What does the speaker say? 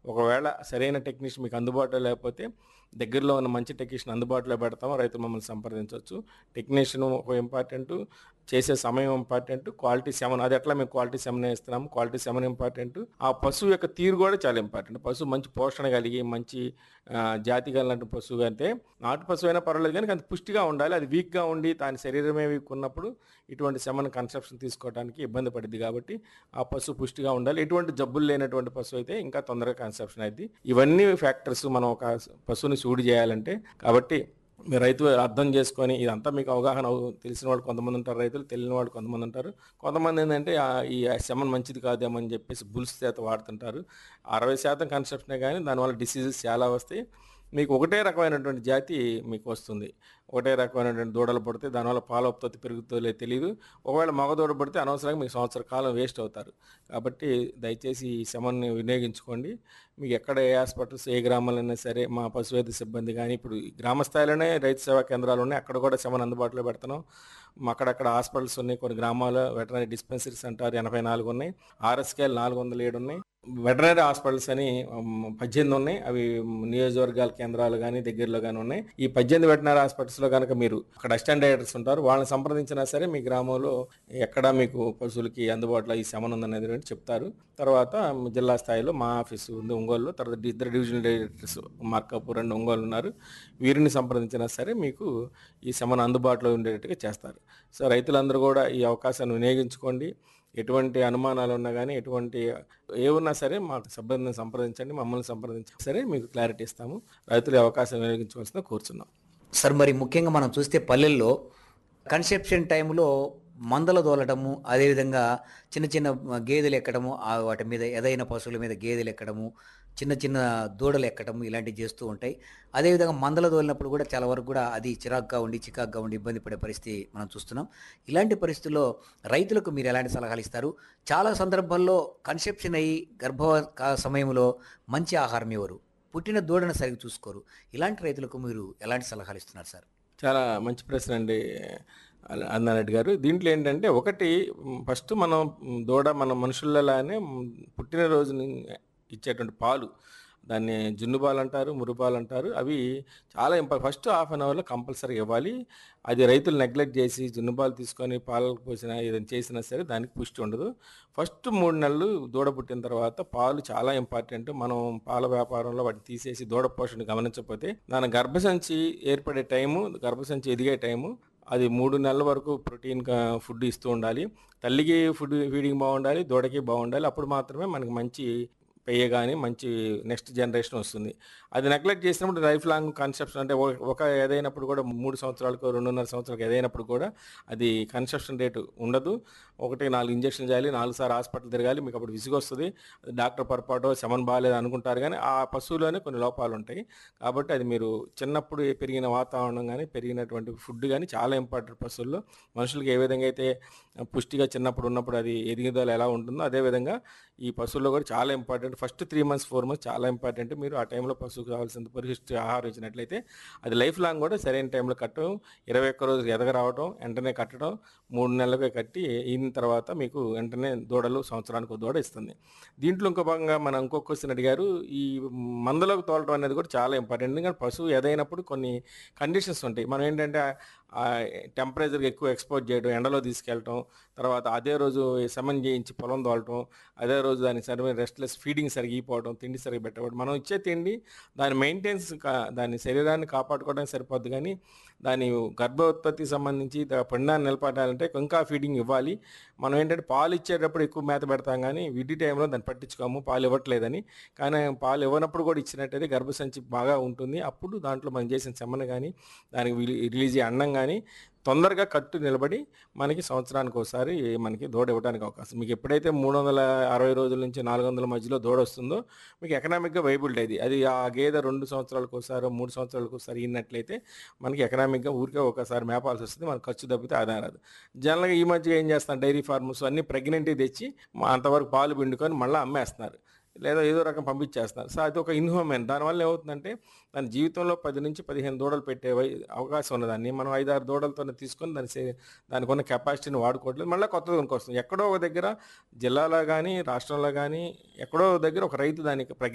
ఒకవేళ సరైన టెక్నీషియన్ మీకు అందుబాటులో లేకపోతే దగ్గరలో ఉన్న మంచి టెక్నీషియన్ అందుబాటులో పెడతాము రైతులు మమ్మల్ని సంప్రదించవచ్చు టెక్నీషియన్ ఒక ఇంపార్టెంట్ చేసే సమయం ఇంపార్టెంట్ క్వాలిటీ సెమన్ అది ఎట్లా మేము క్వాలిటీ సెమన్ ఇస్తున్నాము క్వాలిటీ సెమన్ ఇంపార్టెంట్ ఆ పశువు యొక్క తీరు కూడా చాలా ఇంపార్టెంట్ పశువు మంచి పోషణ కలిగి మంచి ఆ, జాతి కలిగినట్టు పశువు అంటే నాటు పశువు అయినా పర్వాలేదు కానీ అంత పుష్టిగా ఉండాలి అది వీక్గా ఉండి దాని శరీరమే వీక్ ఉన్నప్పుడు ఇటువంటి సెమన్ కన్సెప్షన్ తీసుకోవడానికి ఇబ్బంది పడుద్ది కాబట్టి ఆ పశువు పుష్టిగా ఉండాలి ఎటువంటి జబ్బులు లేనటువంటి పశువు అయితే ఇంకా తొందరగా కన్సెప్షన్ అయింది ఇవన్నీ ఫ్యాక్టర్స్ మనం ఒక పశువుని సూడి చేయాలంటే కాబట్టి మీరు రైతు అర్థం చేసుకొని ఇదంతా మీకు అవగాహన అవు- తెలిసిన వాళ్ళు కొంతమంది ఉంటారు రైతులు తెలియని వాళ్ళు కొంతమంది ఉంటారు కొంతమంది ఏంటంటే ఆ, ఈ సెమన్ మంచిది కాదేమని చెప్పేసి బుల్స్ చేత వాడుతుంటారు అరవై శాతం కన్సెప్షనే కానీ దానివల్ల డిసీజెస్ చాలా వస్తాయి మీకు ఒకటే రకమైనటువంటి జాతి మీకు వస్తుంది ఒకటే రకమైనటువంటి దూడలు పడితే దానివల్ల పాల ఉత్పత్తి పెరుగుతుందో తెలియదు ఒకవేళ మగ దూడ పడితే అనవసరంగా మీకు సంవత్సర కాలం వేస్ట్ అవుతారు కాబట్టి దయచేసి ఈ శమన్ని వినియోగించుకోండి మీకు ఎక్కడ ఏ హాస్పిటల్స్ ఏ గ్రామాలైనా సరే మా పశువైద్య సిబ్బంది కానీ ఇప్పుడు ఈ గ్రామ స్థాయిలోనే రైతు సేవా కేంద్రాలు ఉన్నాయి అక్కడ కూడా శమన్ అందుబాటులో పెడుతున్నాం మా అక్కడక్కడ హాస్పిటల్స్ ఉన్నాయి కొన్ని గ్రామాల వెటనరీ డిస్పెన్సరీస్ అంటారు ఎనభై నాలుగు ఉన్నాయి ఆర్ఎస్కేఎల్ నాలుగు వందల ఏడు ఉన్నాయి వెటనరీ హాస్పిటల్స్ అని ఉమ్, పద్దెనిమిది ఉన్నాయి అవి నియోజకవర్గాల కేంద్రాలు కానీ దగ్గరలో కానీ ఉన్నాయి ఈ పద్దెనిమిది వెటనరీ హాస్పిటల్స్లో కనుక మీరు అక్కడ అసిస్టెంట్ డైరెక్టర్స్ ఉంటారు వాళ్ళని సంప్రదించినా సరే మీ గ్రామంలో ఎక్కడ మీకు పశువులకి అందుబాటులో ఈ శమనం ఉందనేది అని చెప్తారు తర్వాత జిల్లా స్థాయిలో మా ఆఫీసు ఉంది ఒంగోలులో తర్వాత ఇద్దరు divisional directors Markapur and Ongole ఉన్నారు వీరిని సంప్రదించినా సరే మీకు ఈ శమనం అందుబాటులో ఉండేటట్టుగా చేస్తారు సో రైతులందరూ కూడా ఈ అవకాశాన్ని వినియోగించుకోండి ఎటువంటి అనుమానాలు ఉన్నా కానీ ఎటువంటి ఏ ఉన్నా సరే మా సిబ్బందిని సంప్రదించండి మమ్మల్ని సంప్రదించండి సరే మీకు క్లారిటీ ఇస్తాము రైతులు ఈ అవకాశం వినియోగించవలసిన కోరుచున్నాం సార్ మరి ముఖ్యంగా మనం చూస్తే పల్లెల్లో కన్సెప్షన్ టైంలో మందలు దోలటము అదేవిధంగా చిన్న చిన్న గేదెలు ఎక్కడము ఆ వాటి మీద ఎదైన పశువుల మీద గేదెలు ఎక్కడము చిన్న చిన్న దూడలు ఎక్కడము ఇలాంటివి చేస్తూ ఉంటాయి అదేవిధంగా మందల దోలినప్పుడు కూడా చాలా వరకు కూడా అది చిరాగ్గా ఉండి చికాగ్గా ఉండి ఇబ్బంది పడే పరిస్థితి మనం చూస్తున్నాం ఇలాంటి పరిస్థితుల్లో రైతులకు మీరు ఎలాంటి సలహాలు ఇస్తారు చాలా సందర్భాల్లో కన్సెప్షన్ అయ్యి గర్భ సమయంలో మంచి ఆహారం ఇవ్వరు పుట్టిన దూడను సరిగ్గా చూసుకోరు ఇలాంటి రైతులకు మీరు ఎలాంటి సలహాలు ఇస్తున్నారు సార్ చాలా మంచి ప్రశ్న అండి అన్నారెడ్డి గారు దీంట్లో ఏంటంటే ఒకటి ఫస్ట్ మనం మ్, దూడ మన మనుషులలానే మ్, పుట్టినరోజుని ఇచ్చేటువంటి పాలు దాన్ని జున్ను పాలు అంటారు మురుపాలు అంటారు అవి చాలా ఇంప ఫస్ట్ హాఫ్ అన్ అవర్లో కంపల్సరీ ఇవ్వాలి అది రైతులు నెగ్లెక్ట్ చేసి జున్ను పాలు తీసుకొని పాలకు పోసినా ఏదైనా చేసినా సరే దానికి పుష్టి ఉండదు ఫస్ట్ మూడు నెలలు దూడ పుట్టిన తర్వాత పాలు చాలా ఇంపార్టెంట్ మనం పాల వ్యాపారంలో వాటిని తీసేసి దూడ పోషణ గమనించకపోతే దాని గర్భసంచి ఏర్పడే టైము గర్భసంచి ఎదిగే టైము అది మూడు నెలల వరకు ప్రోటీన్ కా- ఫుడ్ ఇస్తూ ఉండాలి తల్లికి ఫుడ్ ఫీడింగ్ బాగుండాలి దూడకి బాగుండాలి అప్పుడు మాత్రమే మనకి మంచి పెయ్య కానీ మంచి నెక్స్ట్ జనరేషన్ వస్తుంది అది నెగ్లెక్ట్ చేసినప్పుడు లైఫ్ లాంగ్ కన్సెప్షన్ అంటే ఒక- ఒక ఏదైనప్పుడు కూడా మూడు సంవత్సరాలకు రెండున్నర సంవత్సరాలకు ఏదైనప్పుడు కూడా అది కన్సెప్షన్ రేటు ఉండదు ఒకటి నాలుగు ఇంజక్షన్ చేయాలి నాలుగు సార్లు హాస్పిటల్ తిరగాలి మీకు అప్పుడు విసుగు వస్తుంది డాక్టర్ పొరపాటు శమన్ బాగాలేదు అనుకుంటారు కానీ ఆ పశువులోనే కొన్ని లోపాలు ఉంటాయి కాబట్టి అది మీరు చిన్నప్పుడు పెరిగిన వాతావరణం కానీ పెరిగినటువంటి ఫుడ్ కానీ చాలా ఇంపార్టెంట్ పశువుల్లో మనుషులకి ఏ విధంగా అయితే పుష్టిగా చిన్నప్పుడు ఉన్నప్పుడు అది ఎదుగుదల ఎలా ఉంటుందో అదేవిధంగా ఈ పశువుల్లో కూడా చాలా important first three months four months చాలా ఇంపార్టెంట్ మీరు ఆ టైంలో పశువుకు కావాల్సిన పరిశిష్ట ఆహారం ఇచ్చినట్లయితే అది లైఫ్ లాంగ్ కూడా సరైన టైంలో కట్టడం ఇరవై ఒక్క రోజు ఎదగ రావడం వెంటనే కట్టడం మూడు నెలలుగా కట్టి అయిన తర్వాత మీకు వెంటనే దూడలు సంవత్సరానికి ఒక దూడ ఇస్తుంది దీంట్లో ఇంకో భాగంగా మనం ఇంకో క్వశ్చన్ అడిగారు ఈ మందలోకి తోలడం అనేది కూడా చాలా ఇంపార్టెంట్ ఎందుకంటే పశువు ఎదైనప్పుడు కొన్ని కండిషన్స్ ఉంటాయి మనం ఏంటంటే టెంపరేచర్కి ఎక్కువ ఎక్స్పోజ్ చేయడం ఎండలో తీసుకెళ్ళటం తర్వాత అదే రోజు సెమన్ చేయించి పొలం తోలటం అదే రోజు దానికి సరైన రెస్ట్లెస్ ఫీడింగ్ సరిగిపోవడం తిండి సరిగ్గా పెట్టవడం మనం ఇచ్చే తిండి దాని మెయింటెన్స్ దాని శరీరాన్ని కాపాడుకోవడానికి సరిపోద్ది కానీ దాని గర్భోత్పత్తికి సంబంధించి దా- పిండాన్ని నిలబడాలంటే ఇంకా ఫీడింగ్ ఇవ్వాలి మనం ఏంటంటే పాలు ఇచ్చేటప్పుడు ఎక్కువ మేత పెడతాం కానీ విడి టైంలో దాన్ని పట్టించుకోము పాలు ఇవ్వట్లేదని కానీ పాలు ఇవ్వనప్పుడు కూడా ఇచ్చినట్టయితే గర్భసంచి బాగా ఉంటుంది అప్పుడు దాంట్లో మనం చేసిన సెమ్మన కానీ దానికి విలి- రిలీజ్ అయ్యే అన్నం కానీ తొందరగా కట్టు నిలబడి మనకి సంవత్సరానికి ఒకసారి మనకి దూడ ఇవ్వడానికి అవకాశం మీకు ఎప్పుడైతే మూడు వందల అరవై రోజుల నుంచి నాలుగు వందల మధ్యలో దూడ వస్తుందో మీకు ఎకనామిక్గా వైబిలిటీ అది అది ఆ గేదె రెండు సంవత్సరాలకు ఒకసారి మూడు సంవత్సరాలకు ఒకసారి ఇన్నట్లయితే మనకి ఎకనామిక్గా ఊరికే ఒకసారి మేపాల్సి వస్తుంది మనకు ఖర్చు తప్పితే ఆదాయం రాదు జనరల్గా ఈ మధ్య ఏం చేస్తున్నారు డైరీ ఫార్మర్స్ అన్ని ప్రెగ్నెంట్ తెచ్చి మా అంతవరకు పాలు పిండుకొని మళ్ళీ అమ్మేస్తున్నారు లేదా ఏదో రకం పంపించేస్తున్నారు సో అది ఒక ఇన్హ్యూమన్ దానివల్ల ఏమవుతుందంటే దాని జీవితంలో పది నుంచి పదిహేను దూడలు పెట్టే వై- అవకాశం ఉన్నదాన్ని మనం ఐదారు దూడలతో తీసుకొని దాని సే- దానికి ఉన్న కెపాసిటీని వాడుకోవట్లేదు మళ్ళీ కొత్తది కొనుక్కొస్తుంది ఎక్కడో ఒక దగ్గర జిల్లాలో కానీ రాష్ట్రంలో కానీ ఎక్కడో ఒక దగ్గర ఒక రైతు దానికి